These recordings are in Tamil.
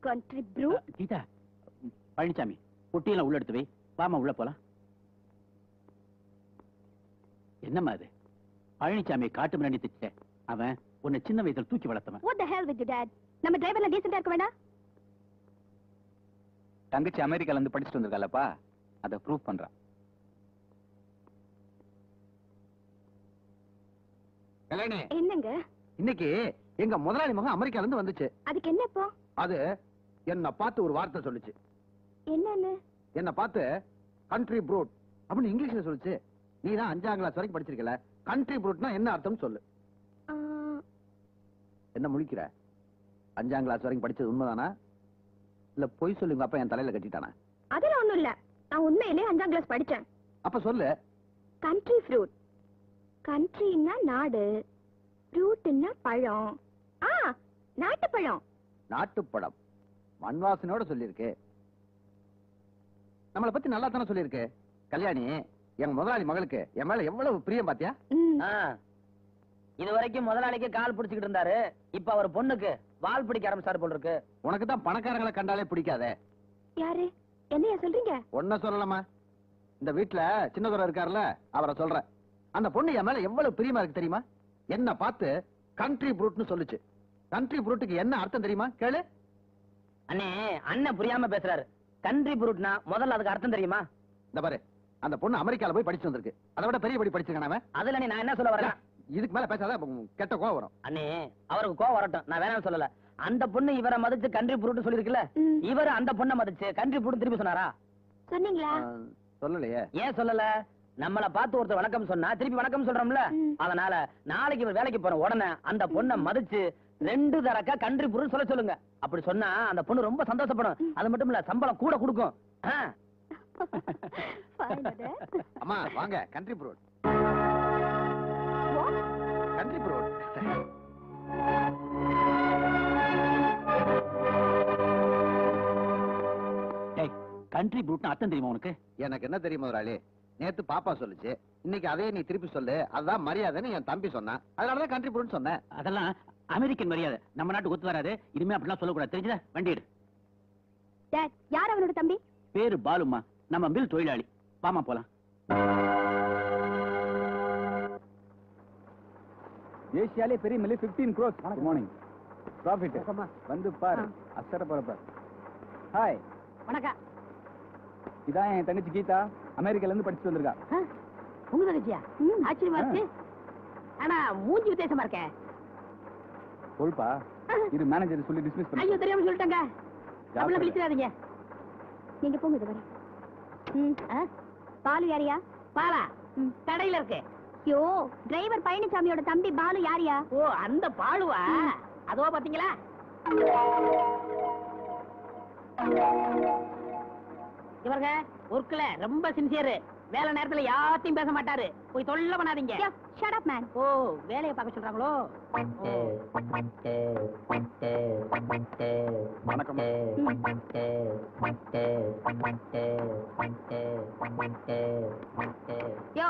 கண்ட்ரி ப்ரூ கீதா பழனிசாமி பொட்டியெல்லாம் உள்ள எடுத்து வை வாமா உள்ள போலாம் என்னம்மா அது பழனிசாமி காட்டு மிராண்டி திட்ட அவன் உன்னை சின்ன வயசுல தூக்கி வளர்த்தவன் what the hell with you dad நம்ம டிரைவர்ல டீசெண்டா இருக்க வேண்டாம் தங்கச்சி அமெரிக்கால இருந்து படிச்சுட்டு வந்திருக்காளப்பா அதை ப்ரூவ் பண்றான் கல்யாணி என்னங்க இன்னைக்கு எங்க முதலாளி மகன் அமெரிக்கால இருந்து வந்துச்சு அதுக்கு என்ன இப்போ அது என்ன பார்த்து ஒரு வார்த்தை சொல்லுச்சு என்னன்னு என்ன பார்த்து கண்ட்ரி ப்ரூட் அப்படின்னு இங்கிலீஷ்ல சொல்லுச்சு நீ தான் அஞ்சாம் கிளாஸ் வரைக்கும் படிச்சிருக்கல கண்ட்ரி ப்ரூட்னா என்ன அர்த்தம் சொல்லு ஆ, என்ன முழிக்கிற அஞ்சாம் கிளாஸ் வரைக்கும் படிச்சது உண்மைதானா இல்ல பொய் சொல்லி உங்க அப்பா என் தலையில கட்டிட்டானா அதெல்லாம் ஒண்ணும் இல்ல நான் உண்மையிலே அஞ்சாம் கிளாஸ் படிச்சேன் அப்ப சொல்லு கண்ட்ரி ஃப்ரூட் கண்ட்ரின்னா நாடு ஃப்ரூட்னா பழம் ஆ நாட்டுப்பழம் நாட்டுப்படம் மண் வாசனையோட சொல்லியிருக்கு நம்மளை பத்தி நல்லா தானே சொல்லியிருக்கு கல்யாணி எங்க முதலாளி மகளுக்கு என் மேல எவ்வளவு பிரியம் பாத்தியா ம், இது வரைக்கும் முதலாளிக்கு கால் பிடிச்சுக்கிட்டு இருந்தாரு இப்ப அவர் பொண்ணுக்கு வால் பிடிக்க ஆரம்பிச்சாரு போல இருக்கு உனக்கு தான் பணக்காரங்களை கண்டாலே பிடிக்காதே யாரு என்னையா சொல்றீங்க ஒன்ன சொல்லலாமா இந்த வீட்டுல சின்னதுரை இருக்காருல்ல அவரை சொல்றேன் அந்த பொண்ணு என் மேல எவ்வளவு பிரியமா இருக்கு தெரியுமா என்ன பார்த்து கண்ட்ரி ப்ரூட்னு சொல்லுச்சு கண்ட்ரி ப்ரூட்டுக்கு என்ன அர்த்தம் தெரியுமா கேளு அண்ணே அண்ணன் புரியாம பேசுறாரு கண்ட்ரி புரூட்னா முதல்ல அதுக்கு அர்த்தம் தெரியுமா இந்த பாரு அந்த பொண்ணு அமெரிக்கால போய் படிச்சு வந்திருக்கு அதை விட பெரிய படி படிச்சிருக்கான அவன் அதுல நீ நான் என்ன சொல்ல வரேன் இதுக்கு மேல பேசாத உம், கெட்ட கோவம் வரும் அண்ணே அவருக்கு கோவம் வரட்டும் நான் வேணாம் சொல்லல அந்த பொண்ணு இவரை மதிச்சு கண்ட்ரி புரூட் சொல்லிருக்குல்ல ம், இவர் அந்த பொண்ணை மதிச்சு கண்ட்ரி புரூட் திருப்பி சொன்னாரா சொன்னீங்களா ஆ, சொல்லலையே ஏன் சொல்லல நம்மள பார்த்து ஒருத்தர் வணக்கம் சொன்னா திருப்பி வணக்கம் சொல்றோம்ல ம். அதனால நாளைக்கு இவர் வேலைக்கு போற உடனே அந்த பொண்ணை மதிச்சு ரெண்டு தரக்கா கண்ட்ரி புரூட் சொல்ல சொல்லுங்க அப்படி சொன்னா அந்த பொண்ணு ரொம்ப சந்தோஷப்படும் அது மட்டும் இல்ல சம்பளம் கூட கொடுக்கும் ஆ. Fine, அது. அம்மா வாங்க country brute What? Country brute டேய் கண்ட்ரி ப்ரூட்னு அர்த்தம் தெரியுமா உனக்கு எனக்கு என்ன தெரியும் முதலாளி நேத்து பாப்பா சொல்லுச்சு இன்னைக்கு அதே நீ திருப்பி சொல்லு அதுதான் மரியாதைன்னு என் தம்பி சொன்னான் அதனாலதான் கண்ட்ரி ப்ரூட்னு சொன்னேன் அதெல்லாம் அமெரிக்கன் மரியாதை நம்ம நாட்டுக்கு ஒத்து வராது இனிமே அப்படிலாம் சொல்லக்கூடாது தெரிஞ்சதா வண்டி எடு Dad, யார் அவனோட தம்பி பேரு பாலுமா நம்ம மில் தொழிலாளி வாமா போலாம் ஏசியாலே பெரிய mill 15 gross good morning profit வந்து பாரு அசர பரப்ப ஹாய் வணக்கம் இதான் என் தங்கச்சி கீதா அமெரிக்கால இருந்து படிச்சுட்டு வந்திருக்கா உங்க தங்கச்சியா ஆச்சரியமா இருக்கு ஆனா மூஞ்சி வித்தியாசமா இருக்கே சொல்பா இது மேனேஜர் சொல்லி டிஸ்மிஸ் பண்ணி ஐயோ தெரியாம சொல்லிட்டாங்க அப்படிலாம் ஜாக்கிரதை. பிடிச்சிடாதீங்க நீங்க போங்க இது வரை ம், ஆ? பாலு யாரியா பாலா ம். கடையில இருக்கு யோ டிரைவர் பழனிசாமியோட தம்பி பாலு யாரியா ஓ அந்த பாலுவா அதோ பாத்தீங்களா இவருங்க ஒர்க்ல ரொம்ப சின்சியர் வேலை நேரத்துல யார்த்தையும் பேச மாட்டாரு போய் தொல்ல பண்ணாதீங்க ஷட் அப் மேன் ஓ வேலையை பார்க்க சொல்றாங்களோ வணக்கம் யோ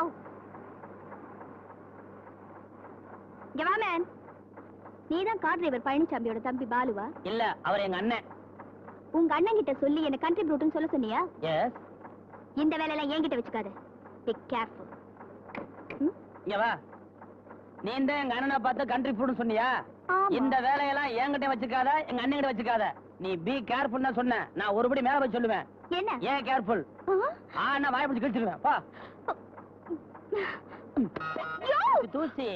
இங்க வா மேன் நீதான் கார் டிரைவர் பழனிசாமியோட தம்பி பாலுவா இல்ல அவர் எங்க அண்ணன் உங்க அண்ணன் கிட்ட சொல்லி என்ன கண்ட்ரி ப்ரூட்னு சொல்ல சொன்னியா எஸ் இந்த வேலையெல்லாம் என்கிட்ட வச்சுக்காத பி கேர்ஃபுல் இங்க வா நீ தான் எங்க அண்ணனை பார்த்து கண்ட்ரி ஃபுட்னு சொன்னியா ஆமா. இந்த வேலையெல்லாம் என்கிட்ட வச்சுக்காத எங்க அண்ணன் கிட்ட வச்சுக்காத நீ பி கேர்ஃபுல் தான் சொன்ன நான் ஒருபடி மேல போய் சொல்லுவேன் என்ன ஏன் கேர்ஃபுல் ஆ? ஆ நான் வாய் பிடிச்சு கிழிச்சிருவேன் பா யோ! தூசி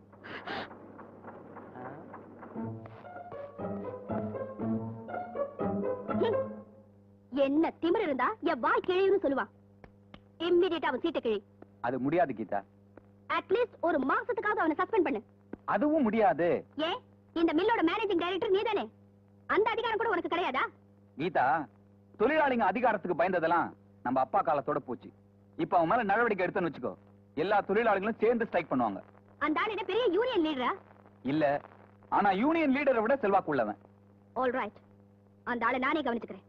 ஹம். என்ன திமிரு இருந்தா என் வாய் கிழியுன்னு சொல்லுவான் இம்மிடியேட்டா அவன் சீட்டை கிழி அது முடியாது கீதா அட்லீஸ்ட் ஒரு மாசத்துக்காக அவனை சஸ்பெண்ட் பண்ணு அதுவும் முடியாது ஏன் இந்த மில்லோட மேனேஜிங் டைரக்டர் நீதானே அந்த அதிகாரம் கூட உனக்கு கிடையாதா கீதா தொழிலாளிங்க அதிகாரத்துக்கு பயந்ததெல்லாம் நம்ம அப்பா காலத்தோட போச்சு இப்ப அவன் மேல நடவடிக்கை எடுத்தேன்னு வச்சுக்கோ எல்லா தொழிலாளிகளும் சேர்ந்து ஸ்ட்ரைக் பண்ணுவாங்க அந்த ஆள் என்ன பெரிய யூனியன் லீடரா இல்ல ஆனா யூனியன் லீடரை விட செல்வாக்கு உள்ளவன் ஆல் ரைட் அந்த ஆளை நானே கவனிச்சுக்கிறேன்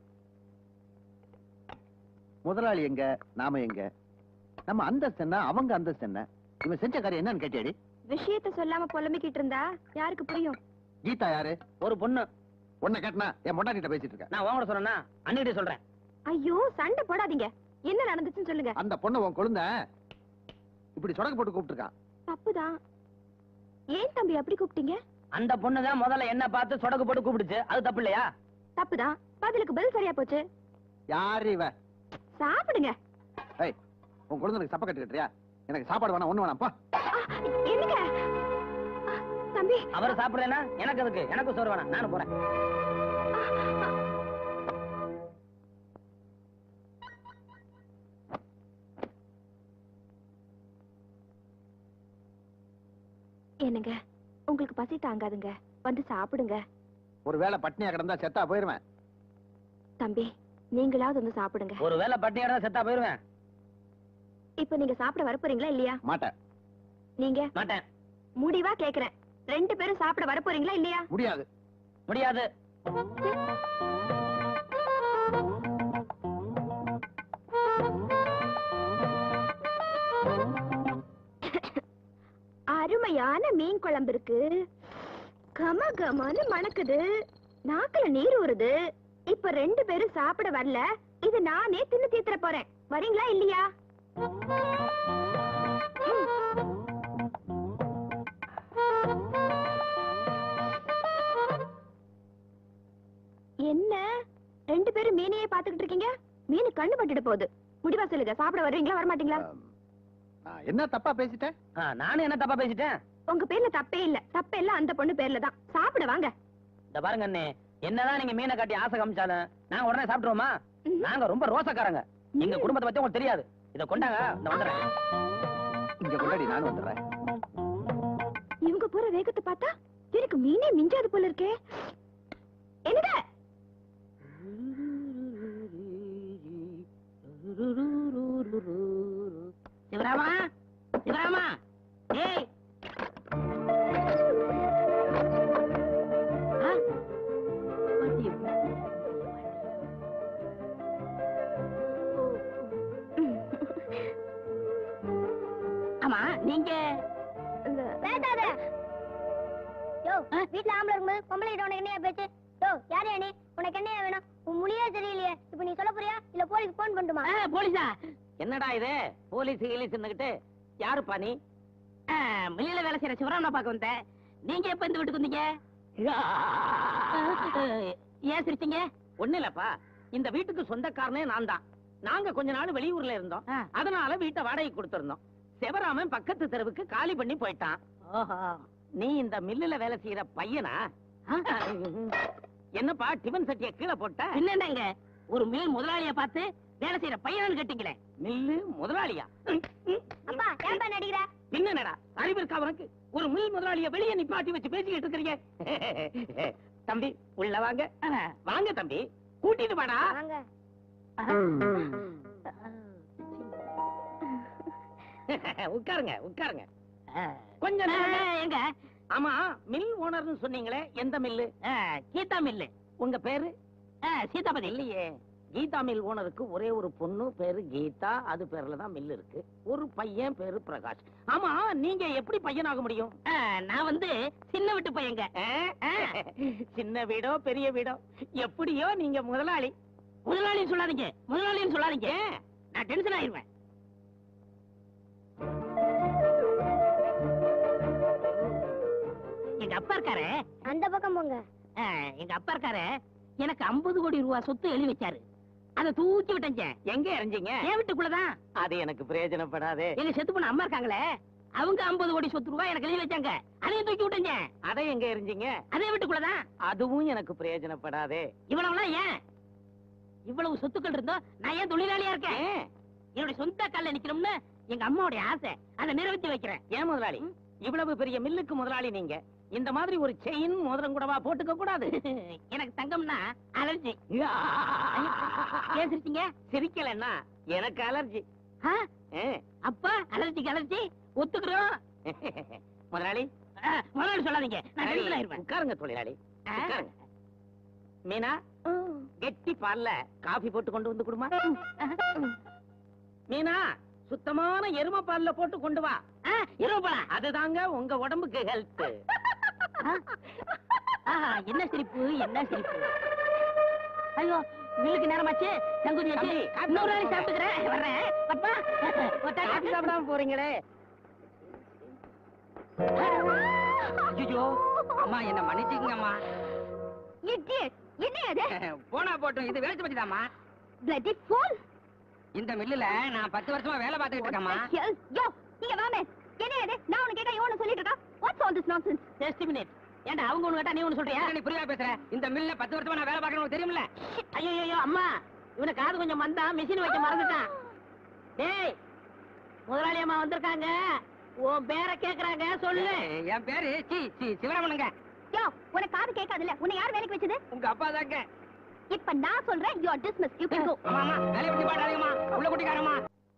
முதலாளி எங்க நாம எங்க நம்ம அந்தஸ்து என்ன அவங்க அந்தஸ்து என்ன இவன் செஞ்ச காரியம் என்னன்னு கேட்டியாடி விஷயத்த சொல்லாம புலம்பிக்கிட்டு இருந்தா யாருக்கு புரியும் கீதா யாரு ஒரு பொண்ணு உன்னை கேட்டனா என் பொண்டாட்டிட்ட பேசிட்டு இருக்க நான் உங்ககிட்ட சொன்னா அண்ணிகிட்ட சொல்றேன் ஐயோ சண்டை போடாதீங்க என்ன நடந்துச்சுன்னு சொல்லுங்க அந்த பொண்ணு உன் குழந்தை இப்படி சொடக்கு போட்டு கூப்பிட்டுருக்கான் தப்புதான் ஏன் தம்பி அப்படி கூப்பிட்டீங்க அந்த பொண்ணு தான் முதல்ல என்ன பார்த்து சொடக்கு போட்டு கூப்பிடுச்சு அது தப்பு இல்லையா தப்புதான் பதிலுக்கு பதில் சரியா போச்சு யாரு இவ சாப்பிடுங்க ஏய் உன் குழந்தைக்கு சப்ப கட்டுக்கிட்டியா எனக்கு சாப்பாடு வேணாம் ஒண்ணு வேணாம்ப்பா ஆ, என்னங்க ஆ, தம்பி அவர் சாப்பிடலனா எனக்கு அதுக்கு எனக்கு சோறு வேணாம் நானும் போறேன் என்னங்க உங்களுக்கு பசி தாங்காதுங்க வந்து சாப்பிடுங்க ஒருவேளை பட்னியா கிடந்தா செத்தா போயிருவேன் தம்பி நீங்களாவது வந்து சாப்பிடுங்க ஒரு வேளை பட்டினியோட செத்தா போயிருவேன் இப்ப நீங்க சாப்பிட வரப்போறீங்களா இல்லையா மாட்டேன் நீங்க மாட்டேன் முடிவா கேக்குறேன் ரெண்டு பேரும் சாப்பிட வரப்போறீங்களா இல்லையா முடியாது முடியாது அருமையான மீன் குழம்பு இருக்கு கம கமன்னு மணக்குது நாக்குல நீர் ஊறுது இப்ப ரெண்டு பேரும் சாப்பிட வரல இது நானே தின்னு தீத்துற போறேன் வரீங்களா இல்லையா என்ன ரெண்டு பேரும் மீனையே பாத்துக்கிட்டு இருக்கீங்க மீன் கண்ணு பட்டுட்டு போகுது முடிவா சொல்லுங்க சாப்பிட வருவீங்களா வரமாட்டீங்களா ஆம். நான் என்ன தப்பா பேசிட்டேன் ஆ, நானும் என்ன தப்பா பேசிட்டேன் உங்க பேர்ல தப்பே இல்ல தப்பே இல்ல அந்த பொண்ணு பேர்ல தான் சாப்பிட வாங்க இந்த பாருங்க அண்ணே என்னதான் நீங்க மீனை காட்டி ஆசை காமிச்சாலும் நாங்க உடனே சாப்பிட்டுருவோமா நாங்க ரொம்ப ரோசக்காரங்க எங்க குடும்பத்தை பத்தி உங்களுக்கு தெரியாது இத கொண்டாங்க இந்த வந்துடுறேன் இங்க கொண்டாடி நானும் வந்துடுறேன் இவங்க போற வேகத்தை பார்த்தா எனக்கு மீனே மிஞ்சாது போல இருக்கே என்னங்க சிவராமா சிவராமா ஏய் ஆமா நீங்க வேண்டாத யோ வீட்ல ஆம்பளை இருக்கும்போது பொம்பளை கிட்ட உனக்கு என்னையா பேச்சு யோ யாரு நீ உனக்கு என்னையா வேணும் உன் மொழியே தெரியலையே இப்ப நீ சொல்ல போறியா இல்ல போலீஸ் போன் பண்ணட்டுமா போலீஸா என்னடா இது போலீஸ் கீலீஸ்ன்னுகிட்டு யாருப்பா நீ மில்லில வேலை செய்யற சிவராமனை பார்க்க வந்தேன் நீங்க எப்ப இந்த வீட்டுக்கு வந்தீங்க ஏன் சிரிச்சீங்க ஒண்ணு இல்லப்பா இந்த வீட்டுக்கு சொந்தக்காரனே நான் தான் நாங்க கொஞ்ச நாள் வெளியூர்ல இருந்தோம் அதனால வீட்டை வாடகை கொடுத்திருந்தோம் சிவராமன் பக்கத்து தெருவுக்கு காலி பண்ணி போயிட்டான் நீ இந்த மில்லுல வேலை செய்யற பையனா என்னப்பா டிபன் சட்டிய கீழே போட்ட என்னங்க ஒரு மில் முதலாளிய பார்த்து வேலை செய்யற பையன் கேட்டீங்களே மில்லு முதலாளியா அப்பா ஏன்பா நடிக்கிற பின்னடா அறிவு இருக்கா உனக்கு ஒரு மில் முதலாளிய வெளியே நிப்பாட்டி வச்சு பேசிக்கிட்டு இருக்கிறீங்க தம்பி உள்ள வாங்க வாங்க தம்பி கூட்டிட்டு வாடா வாங்க உட்காருங்க உட்காருங்க கொஞ்சம் எங்க ஆமா மில் ஓனர்னு சொன்னீங்களே எந்த மில்லு கீதா மில்லு உங்க பேரு சீதாபதி இல்லையே கீதா மில் ஓனருக்கு ஒரே ஒரு பொண்ணு பேரு கீதா அது பேர்ல தான் மில் இருக்கு ஒரு பையன் பேரு பிரகாஷ் ஆமா நீங்க எப்படி பையனாக முடியும் நான் வந்து சின்ன வீட்டு பையங்க சின்ன வீடோ பெரிய வீடோ எப்படியோ நீங்க முதலாளி முதலாளின்னு சொல்லாதீங்க முதலாளின்னு சொல்லாதீங்க நான் டென்ஷன் ஆயிருவேன் எங்க அப்பா இருக்காரு அந்த பக்கம் போங்க ஆ, எங்க அப்பா இருக்காரு எனக்கு 50 கோடி ரூபாய் சொத்து எழுதி வச்சாரு அத தூக்கி விட்டேன் எங்க எறிஞ்சீங்க என் வீட்டுக்குள்ளதான் அது எனக்கு பிரயோஜனப்படாது எங்க செத்து போன அம்மா இருக்காங்களே அவங்க 50 கோடி சொத்து ரூபாய் எனக்கு எழுதி வச்சாங்க அதையும் தூக்கி விட்டேன் அதை எங்க எறிஞ்சீங்க அதே வீட்டுக்குள்ளதான் அதுவும் எனக்கு பிரயோஜனப்படாது இவ்வளவுலாம் ஏன் இவ்வளவு சொத்துக்கள் இருந்தோம் நான் ஏன் தொழிலாளியா இருக்கேன் என்னுடைய சொந்த கால்ல நிக்கணும்னு எங்க அம்மாவுடைய ஆசை அதை நிறைவேற்றி வைக்கிறேன் ஏன் முதலாளி இவ்வளவு பெரிய மில்லுக்கு முதலாளி நீங்க இந்த மாதிரி ஒரு செயின் மோதிரம் கூடவா போட்டுக்க கூடாது எனக்கு தங்கம்னா அலர்ஜி ஏன் சிரிச்சீங்க சிரிக்கலன்னா எனக்கு அலர்ஜி அப்ப அலர்ஜிக்கு அலர்ஜி ஒத்துக்கிறோம் முதலாளி முதலாளி சொல்லாதீங்க நான் டென்ஷன் ஆயிருவேன் உட்காருங்க தொழிலாளி உட்காருங்க மீனா கெட்டி பால்ல காபி போட்டு கொண்டு வந்து கொடுமா மீனா சுத்தமான எரும பால்ல போட்டு கொண்டு வா எரும பாலா அதுதாங்க உங்க உடம்புக்கு ஹெல்த் ஆஹா என்ன சிரிப்பு என்ன சிரிப்பு ஐயோ மில்லுக்கு நேரமாச்சு சங்குதியாச்சு இன்னொரு நாளைக்கு சாப்பிட்டுக்கிறேன் வர்றேன் பப்பா காஃபி சாப்பிடாம போறீங்களே ஐயோ அம்மா என்ன மன்னிச்சுக்கங்கம்மா Idiot. என்ன அது போனா போட்டும் இது வேலைச்சு பச்சுதாம்மா bloody fool இந்த மில்லுல நான் பத்து வருஷமா வேலை பார்த்துக்கிட்டு இருக்கேம்மா Hell, yo, இங்க வாமே என்ன இது நான் உனக்கு கேட்க இவனு சொல்லிட்டு இருக்கா what's all this nonsense just minute ஏன்டா அவங்க ஒண்ணு கேட்டா நீ ஒண்ணு சொல்றியா நீ புரியா பேசுற இந்த மில்ல பத்து வருஷமா நான் வேலை பார்க்கணும் தெரியுமில்ல ஐயோ ஐயோ அம்மா இவனை காது கொஞ்சம் மந்தா மிஷின் வைக்க மறந்துட்டான் டேய் முதலாளி அம்மா வந்திருக்காங்க உன் பேரை கேக்குறாங்க சொல்லு என் பேரு சி சி சிவராமனுங்க யோ உனக்கு காது கேட்காதுல்ல உன்னை யார் வேலைக்கு வச்சது உங்க அப்பா தாங்க இப்ப நான் சொல்றேன் you are dismiss you can go ஆமா வேலையை விட்டு பாடாதீங்கம்மா உள்ள குட்டிக்காரம்மா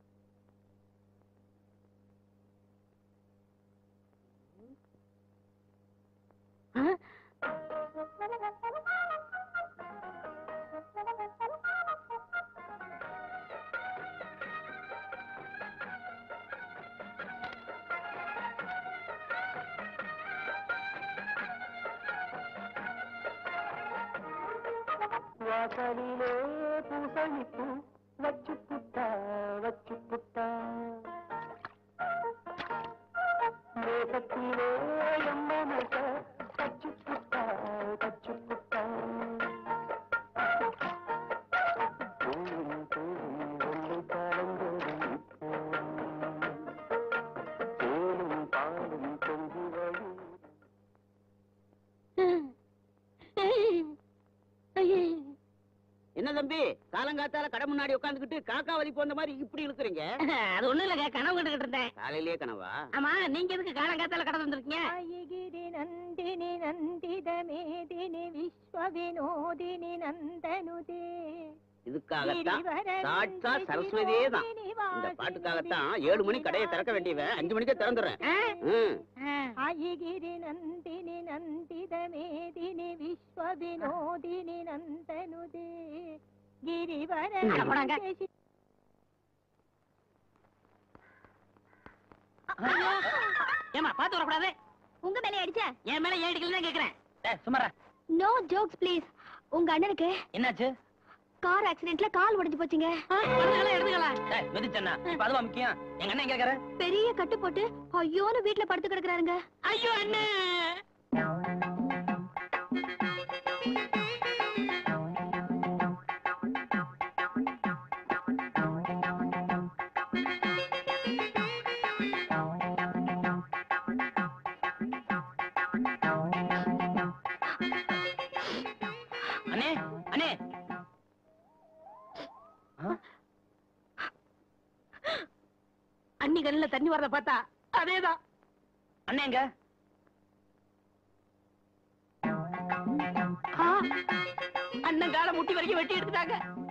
వాసలిలో పూసలిపు వచ్చు పుట్ట వచ్చు పుట్ట మేకత్తిలో ఎమ్మనట కచ్చు పుట్ట కచ్చు పుట్ట పూలు పూలు ఒళ్ళు కాలందరి తేலும் பாலும் பொங்கி வழி என்ன தம்பி காலங்காத்தால கடை முன்னாடி உட்காந்துக்கிட்டு காக்கா வலிப்பு வந்த மாதிரி இப்படி இழுக்குறீங்க அது ஒண்ணு இல்லங்க கனவு கண்டுகிட்டு இருந்தேன் காலையிலேயே கனவா ஆமா நீங்க எதுக்கு காலங்காத்தால கடை வந்திருக்கீங்க गिरि नन्दिनि नन्दित मेदिनि विश्वविनोदिनि नन्दनुदे இதுக்காகத்தான் சாட்சா சரஸ்வதியே தான் இந்த பாட்டுக்காகத்தான் ஏழு மணி கடையை திறக்க வேண்டியவன் அஞ்சு மணிக்கே திறந்துடுறேன் ம். अयिगिरि नन्दिनि नन्दित मेदिनि विश्वविनोदिनि नन्दनुदे गिरिवर அட போடாங்க. ஏமா பாத்து வரக்கூடாது உங்க மேலே அடிச்ச என் மேல ஏழு கிலோ தான் கேக்குறேன் சுமாரா நோ ஜோக்ஸ் ப்ளீஸ் உங்க அண்ணனுக்கு என்னாச்சு கார் ஆக்சிடென்ட்ல கால் உடைஞ்சு போச்சுங்க எடுத்துக்கலாம் எடுத்துக்கலாம் மெதிச்சண்ணா இப்ப அதுவா முக்கியம் எங்க அண்ணன் கேக்குற பெரிய கட்டு போட்டு ஐயோன்னு வீட்ல படுத்து கிடக்குறாருங்க ஐயோ அண்ணே அண்ணே அண்ணே அண்ணி கண்ணுல தண்ணி வரத பார்த்தா அதேதான் அண்ணேங்க ஆ, அண்ணன் காலை முட்டி வரைக்கும் வெட்டி எடுத்துட்டாங்க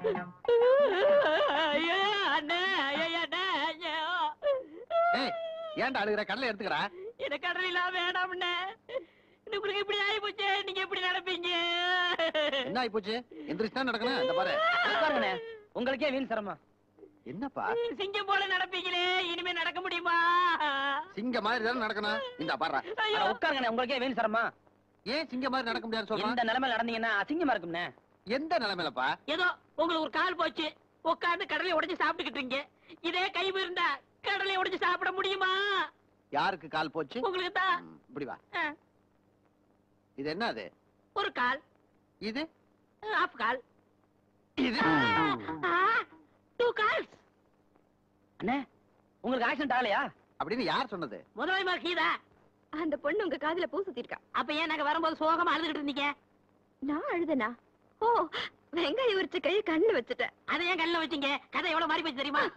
ஐயோ, அண்ணே, ஐயோ, அண்ணே, ஐயோ. ஏய் ஏன்டா அழுகிற கடலை எடுத்துக்கிறா எனக்கு கடலாம் வேணாம்ண்ணே உங்களுக்கு இப்படி ஆகி போச்சு நீங்க எப்படி நடப்பீங்க என்ன ஆயி போச்சு எந்திரிச்சு தான் நடக்கணும் இந்த பாரு உட்காருங்கண்ணே உங்களுக்கே வீண் சிரமம் என்னப்பா சிங்கம் போல நடப்பீங்களே இனிமே நடக்க முடியுமா சிங்க மாதிரி தானே நடக்கணும் இந்த பாரு ஐயோ, உட்காருங்கண்ணே உங்களுக்கே வீண் சிரமம் ஏன் சிங்க மாதிரி நடக்க முடியாது சொல்றான் இந்த நிலைமையில நடந்தீங்கன்னா அசிங்கமா இருக்கும்ண்ணே எந்த நிலைமையிலப்பா ஏதோ உங்களுக்கு ஒரு கால் போச்சு உட்கார்ந்து கடலை உடைச்சு சாப்பிட்டுக்கிட்டு இருக்கீங்க இதே கை இருந்தா கடலை உடைச்சு சாப்பிட முடியுமா யாருக்கு கால் போச்சு உங்களுக்கு தான் ம், இப்படி வா ஆ. இது என்ன அது ஒரு கால் இது ஆஃப் கால் இது டூ கால்ஸ் அண்ணே உங்களுக்கு ஆக்சிடென்ட் ஆகலையா அப்படின்னு யார் சொன்னது முதலாளி மாதிரி கீதா அந்த பொண்ணு உங்க காதுல பூ சுத்திருக்கா அப்ப ஏன் நாங்க வரும்போது சோகமா அழுதுகிட்டு இருந்தீங்க நான் அழுதனா ஓ வெங்காயம் உரிச்ச கை கண்ணு வச்சுட்டேன் அதை ஏன் கல்ல வச்சீங்க கதை எவ்வளவு மாறி போச்சு தெரியுமா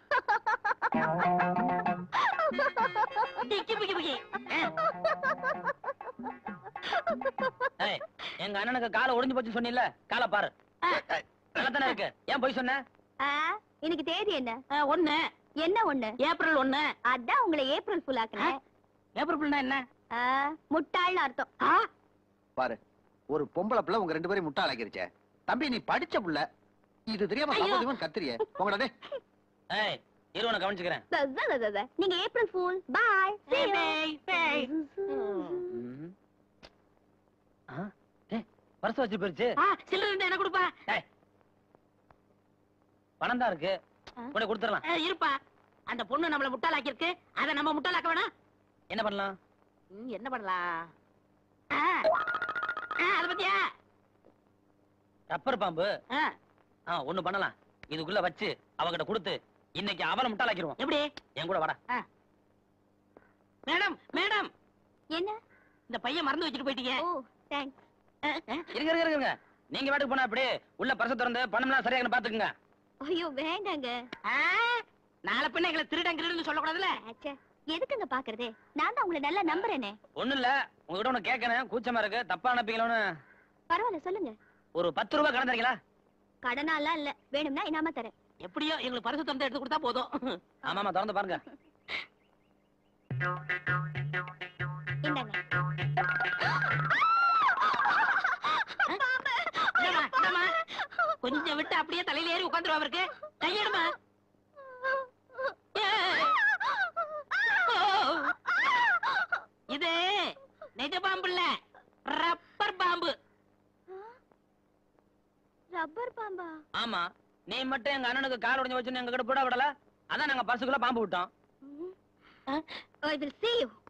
டிக்கி பிக்கி பிக்கி ஏய், எங்க அண்ணனுக்கு காலை ஒடிஞ்சு போச்சு சொன்னீல்ல காலை பாரு நல்லதானே இருக்கு ஏன் போய் சொன்ன ஆ, இன்னைக்கு தேதி என்ன ஒண்ணு என்ன ஒண்ணு ஏப்ரல் ஒண்ணு அதான் உங்களை ஏப்ரல் ஃபுல் ஆக்குனேன் ஏப்ரல் ஃபுல்னா என்ன ஆ, முட்டாள்னு அர்த்தம் ஆ, பாரு ஒரு பொம்பளை பிள்ளை உங்க ரெண்டு பேரும் முட்டா அழைக்கிருச்சே தம்பி நீ படிச்ச புள்ள இது தெரியாம ஐயோ. சம்பந்தம் கத்திரிய உங்களோட டேய். ஏய் இரு உன கவனிச்சுக்கிறேன் த, த, த, த, த. நீங்க April fool bye Bye, bye. Purse வச்சு போயிருச்சு ஆ, சில்லறை இருந்தா எனக்கு கொடுப்பா பணம் தான் இருக்கு ஆ. கூட கொடுத்துடலாம் ஆ, இருப்பா அந்த பொண்ணு நம்மள முட்டாளாக்கி இருக்கு அத நம்ம முட்டாளாக்க வேணாம் என்ன பண்ணலாம் ம், என்ன பண்ணலாம் ஆ, ஆ, அத பத்தியா ரப்பர் பாம்பு ஆ, ஆ ஒண்ணு பண்ணலாம் இதுக்குள்ள வச்சு அவகிட்ட கொடுத்து இன்னைக்கு அவளை முட்டாளாக்கிடுவோம் எப்படி என் கூட வாடா மேடம் மேடம் என்ன இந்த பையன் மறந்து வச்சுட்டு போயிட்டீங்க ஓ தேங்க்ஸ் ஆ, ஆ. இருங்க இருங்க இருங்க நீங்க வாட்டுக்கு போனா அப்படி உள்ள பர்ச திறந்து பணம்லாம் சரியாக பாத்துக்குங்க ஐயோ வேண்டாங்க ஆ, நாளை பின்ன எங்களை திருடன் திருடன் சொல்லக்கூடாதுல்ல அச்சே எதுக்குங்க பாக்குறதே நான் தான் உங்களை நல்லா நம்புறேனே ஒண்ணு இல்ல உங்ககிட்ட ஒண்ணு கேட்கணும் கூச்சமா இருக்கு தப்பா அனுப்பிக்கலாம்னு பரவாயில்ல சொல்லுங்க ஒரு பத்து ரூபாய் கடன் தரீங்களா கடனாலாம் இல்ல வேணும்னா இனாம தரேன் எப்படியோ எங்களுக்கு பரிசு தந்து எடுத்து கொடுத்தா போதும் ஆமா ஆமா திறந்து பாருங்க இந்தாங்க இந்தாம்மா, இந்தாம்மா. கொஞ்சம் விட்டு அப்படியே தலையில ஏறி உட்காந்துருவா இருக்கு கையெடுமா இது நிஜ பாம்பு இல்ல ரப்பர் பாம்பு ரப்பர் பாம்பா ஆமா நீ மட்டும் எங்க அண்ணனுக்கு கால் உடைஞ்சு வச்சுன்னு எங்க கிட்ட போட விடல அதான் நாங்க பஸ்ஸுக்குள்ள பாம்பு விட்டோம் ஐ வில் see you